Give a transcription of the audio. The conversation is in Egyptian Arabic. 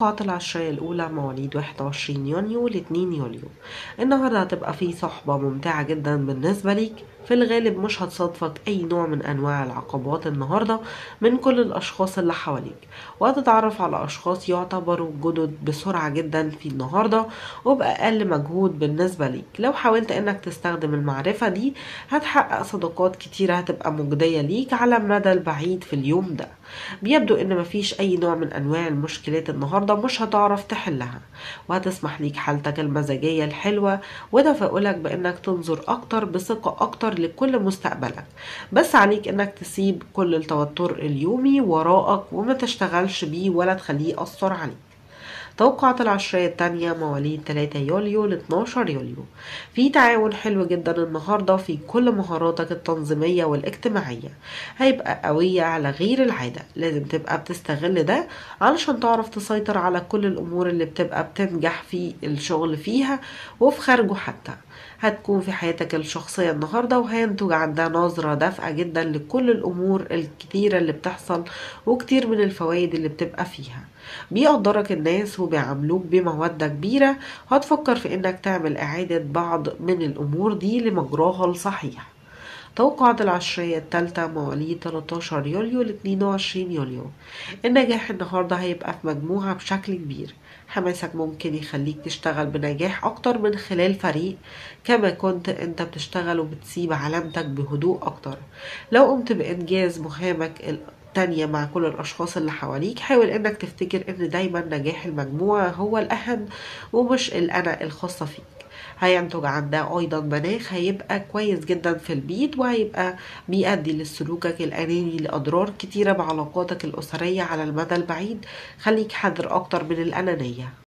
توقعات العشرية الأولى مواليد 21 يونيو ل 2 يوليو النهاردة هتبقى في صحبة ممتعة جدا بالنسبة ليك في الغالب مش هتصادفك أي نوع من أنواع العقبات النهاردة من كل الأشخاص اللي حواليك وهتتعرف على أشخاص يعتبروا جدد بسرعة جدا في النهاردة وبأقل مجهود بالنسبة ليك لو حاولت إنك تستخدم المعرفة دي هتحقق صداقات كتيرة هتبقى مجدية ليك على المدى البعيد في اليوم ده بيبدو إن مفيش أي نوع من أنواع المشكلات النهاردة مش هتعرف تحلها وهتسمح ليك حالتك المزاجية الحلوة وتفاؤلك بإنك تنظر أكتر بثقة أكتر لكل مستقبلك بس عليك إنك تسيب كل التوتر اليومي وراءك وما تشتغلش بيه ولا تخليه يأثر عليك توقعات العشرية التانية مواليد 3 يوليو ل 12 يوليو في تعاون حلو جدا النهاردة في كل مهاراتك التنظيمية والاجتماعية هيبقى قوية على غير العادة لازم تبقى بتستغل ده علشان تعرف تسيطر على كل الأمور اللي بتبقى بتنجح في الشغل فيها وفي خارجه حتى هتكون في حياتك الشخصية النهاردة وهينتج عندها نظرة دافئة جدا لكل الأمور الكتيرة اللي بتحصل وكتير من الفوائد اللي بتبقى فيها بيقدرك الناس وبيعاملوك بمودة كبيرة هتفكر في انك تعمل اعادة بعض من الامور دي لمجراها الصحيح توقعات العشرية التالتة مواليد 13 يوليو ل 22 يوليو النجاح النهاردة هيبقى في مجموعة بشكل كبير حماسك ممكن يخليك تشتغل بنجاح أكتر من خلال فريق كما كنت أنت بتشتغل وبتسيب علامتك بهدوء أكتر لو قمت بإنجاز مهامك تانية مع كل الأشخاص اللي حواليك حاول إنك تفتكر إن دايما نجاح المجموعة هو الأهم ومش الأنا الخاصة فيك هينتج عن ده أيضا مناخ هيبقى كويس جدا في البيت وهيبقى بيؤدي لسلوكك الأناني لأضرار كتيرة بعلاقاتك الأسرية على المدى البعيد خليك حذر أكتر من الأنانية